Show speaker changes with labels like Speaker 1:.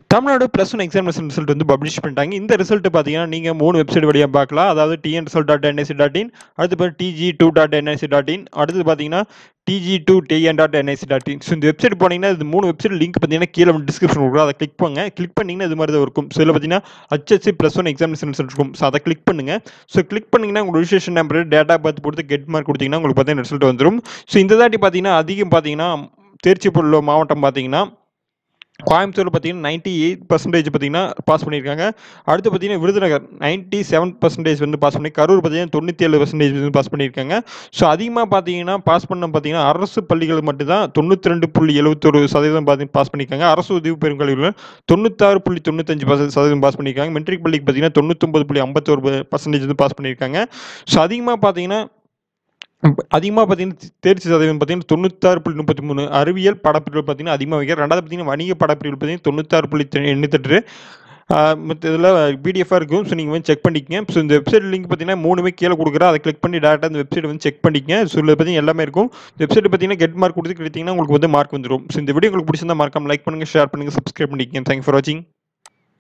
Speaker 1: Tamil Nadu plus one examination result வந்து publish பண்ணிட்டாங்க இந்த ரிசல்ட் பார்த்தீங்கன்னா நீங்கள் மூணு வெப்சைட் வழியாக பார்க்கலாம் அதாவது TN result dot NIC dot in அடுத்து பேர் DG two dot NIC dot in அடுத்து பார்த்தீங்கன்னா DG two TN dot NIC dot in so இந்த வெப்சைட் போனீங்கன்னா இது மூணு வெப்சைட் லிங்க் பார்த்தீங்கன்னா கீழே டிஸ்கிரிப்ஷன் கொடுக்குறோம் அதை கிளிக் பண்ணுங்க கிளிக் பண்ணிங்கன்னா இது மாதிரி தான் இருக்கும் ஸோ இதில் பார்த்தீங்கன்னா HSC plus one examination result இருக்கும் ஸோ அதை கிளிக் பண்ணுங்க ஸோ கிளிக் பண்ணிங்கன்னா உங்கள் ரிஜிஸ்ட்ரேஷன் நம்பர் டேட்டா பார்த்து கொடுத்து கெட் மார்க் கொடுத்தீங்கன்னா உங்களுக்கு பார்த்தீங்கன்னா ரிசல்ட் வந்துடும் ஸோ இந்த தாட்டி பார்த்தீங்கன்னா அதிகம் பார்த்தீங்கன்னா தேர்ச்சி உள்ள மாவட்டம் பார்த்தீங்கன்னா கோயம்புத்தூர் பார்த்தீங்கன்னா நைன்ட்டி எயிட் பர்சன்டேஜ் பார்த்தீங்கன்னா பாஸ் பண்ணியிருக்காங்க அடுத்து பார்த்தீங்கன்னா விருதுநகர் நைன்ட்டி செவன் பர்சன்டேஜ் வந்து பாஸ் பண்ணி கரூர் பார்த்தீங்கன்னா தொண்ணூற்றி ஏழு பர்சன்டேஜ் வந்து பாஸ் பண்ணியிருக்காங்க ஸோ அதிகமாக பார்த்தீங்கன்னா பாஸ் பண்ண பார்த்தீங்கன்னா அரசு பள்ளிகள் மட்டும்தான் தொண்ணூற்றி ரெண்டு புள்ளி எழுபத்தொரு சதவீதம் பார்த்து பாஸ் பண்ணியிருக்காங்க அரசு உதவி பெறும் கல்விகள் தொண்ணூத்தாறு புள்ளி தொண்ணூத்தஞ்சு பர்சன்ட் சதவீதம் பாஸ் பண்ணியிருக்காங்க மெட்ரிக் பள்ளிக்கு பார்த்தீங்கன்னா தொண்ணூத்தொம்பது புள்ளி ஐம்பத்தோரு பர்சன்டேஜ் வந்து பாஸ் பண்ணியிருக்காங்க ஸோ அதிகமாக பார்த்தீங்கன்னா அதிகமாக பார்த்தீங்கன்னா தேர்ச்சி சதவீதம் பார்த்தீங்கன்னா தொண்ணூத்தாறு புள்ளி முப்பத்தி மூணு அறிவியல் படப்பிரிவு பார்த்தீங்கன்னா அதிகமாக வைக்க ரெண்டாவது பார்த்தீங்கன்னா வணிக படப்பிரிவு பார்த்தீங்கன்னா தொண்ணூத்தாறு புள்ளி தெ- எண்ணூத்தெட்டு மற்ற இதில் பிடிஎஃபாக இருக்கும் ஸோ நீங்கள் வந்து செக் பண்ணிக்கங்க ஸோ இந்த வெப்சைட் லிங்க் பார்த்தீங்கன்னா மூணுமே கீழே கொடுக்குறேன் அதை கிளிக் பண்ணி டேரெக்டாக அந்த வெப்சைட் வந்து செக் பண்ணிக்கங்க ஸோ இதில் பார்த்தீங்கன்னா எல்லாமே இருக்கும் வெப்சைட் பார்த்தீங்கன்னா கெட் மார்க் கொடுத்து கிடைத்தீங்கன்னா உங்களுக்கு வந்து மார்க் வந்துடும் ஸோ இந்த வீடியோ உங்களுக்கு பிடிச்சிருந்தா மறக்காம லைக் பண்ணுங்கள் ஷேர் பண்ணுங்கள் சப்ஸ்கிரைப் பண்ணிக்கங்க தேங்க் ஃபார் வாட்சிங்